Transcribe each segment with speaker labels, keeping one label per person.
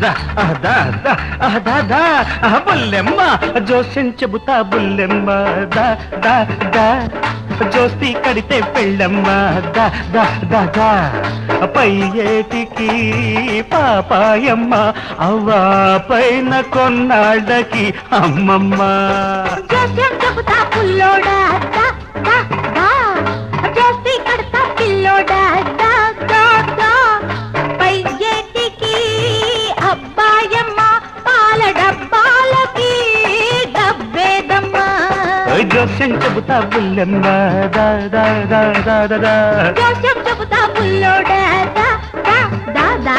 Speaker 1: దా ఆ, దా దా ఆ, దా దా ఆ, బుల్లెమ్మ జోస్యం చెబుతా బుల్లెమ్మ దా దా దా జోస్తి కడితే పెళ్ళమ్మ దా దా దా దా పై ఏటికి పాపాయమ్మ అవ్వా పైన కొన్నాళ్ళకి అమ్మమ్మ
Speaker 2: జోస్యం చెబుతా పుల్లోడా దా దా దా జోస్తి కడతా పిల్లోడా దా దా దా పై ఏటికి అబ్బాయమ్మ పాల డబ్బాలకి డబ్బేదమ్మా
Speaker 1: జోస్యం చెబుతా బుల్లెమ్మ దా దా దా దా దా దా
Speaker 2: జోస్యం చెబుతా పుల్లోడా దా దా దా దా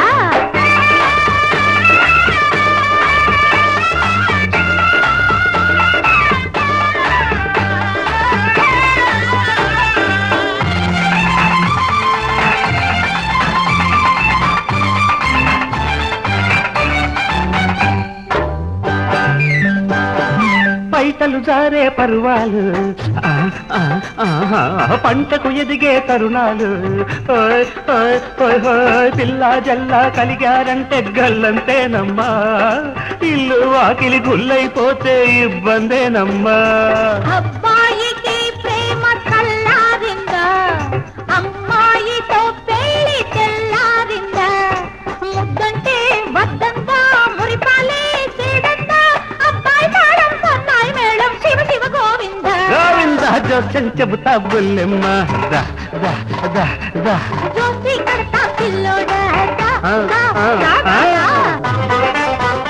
Speaker 1: పైటలు జారే పరువాలు ఆ, ఆ, ఆహా, పంటకు ఎదిగే తరుణాలు ఓయ్, ఓయ్, ఓయ్, ఓయ్, పిల్ల జల్ల కలిగారంటే గల్లంతేనమ్మా ఇల్లు వాకిలి గుల్లైపోతే ఇబ్బందేనమ్మా
Speaker 2: అబ్బాయికి ప్రేమ చల్లారిందా అమ్మాయితో పెళ్లి తెల్లారిందా ముద్దంటే వద్దందా మురిపాలే చేయడందా అబ్బాయి మేడం సన్నాయి మేడం శివ శివ గోవింద
Speaker 1: గోవింద జోస్యం చెబుతా బుల్లెమ్మ దా దా దా దా
Speaker 2: జోసి కడతా పిల్లోడా దా,
Speaker 1: ఆ,
Speaker 2: దా,
Speaker 1: ఆ,
Speaker 2: దా, దా,
Speaker 1: ఆ.
Speaker 2: దా.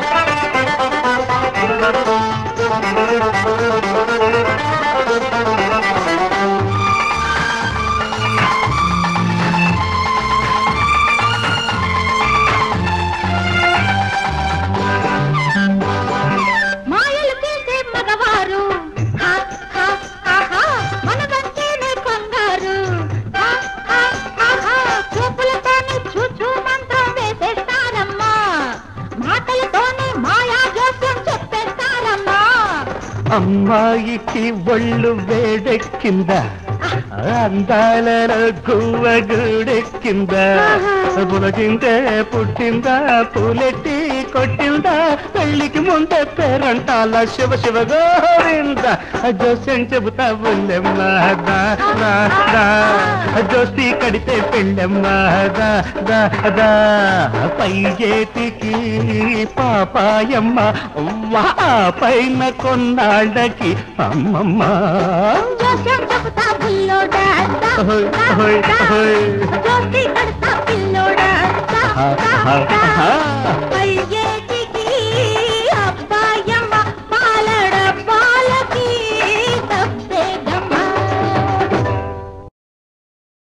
Speaker 2: మాయలు చేసే మగవారు హా, హా, హా, హా, మనదంటేనే కంగారు హా, హా, హా, హా, చూపులతోనే చూచూ మంత్రం వేసేస్తారమ్మా మాటలతోనే మాయా జోస్యం చెప్పేస్తారమ్మా
Speaker 1: అమ్మాయికి ఒళ్ళు వేడెక్కిందా అందాల గువ్వగూడెక్కిందా పులకిందే పుట్టిందా పూలెట్టి కొట్టిందా పెళ్లికి ముందే పేరంటాల శివ శివ గోవింద జోస్యం చెబుతా బుల్లెమ్మ దా దా దా జోస్తి కడితే పెళ్ళెమ్మ దా దా దా పై చేతికి పాపాయమ్మ వా పైన కొన్నాళ్ళకి అమ్మమ్మ
Speaker 2: జోస్యం చెబుతా బుల్లోడా దా,
Speaker 1: ఓయ్,
Speaker 2: దా,
Speaker 1: ఓయ్,
Speaker 2: దా.
Speaker 1: ఓయ్.
Speaker 2: జోస్తి కడతా పిల్లోడా దా,
Speaker 1: ఆ,
Speaker 2: దా,
Speaker 1: ఆ,
Speaker 2: దా.
Speaker 1: ఆ.
Speaker 2: పై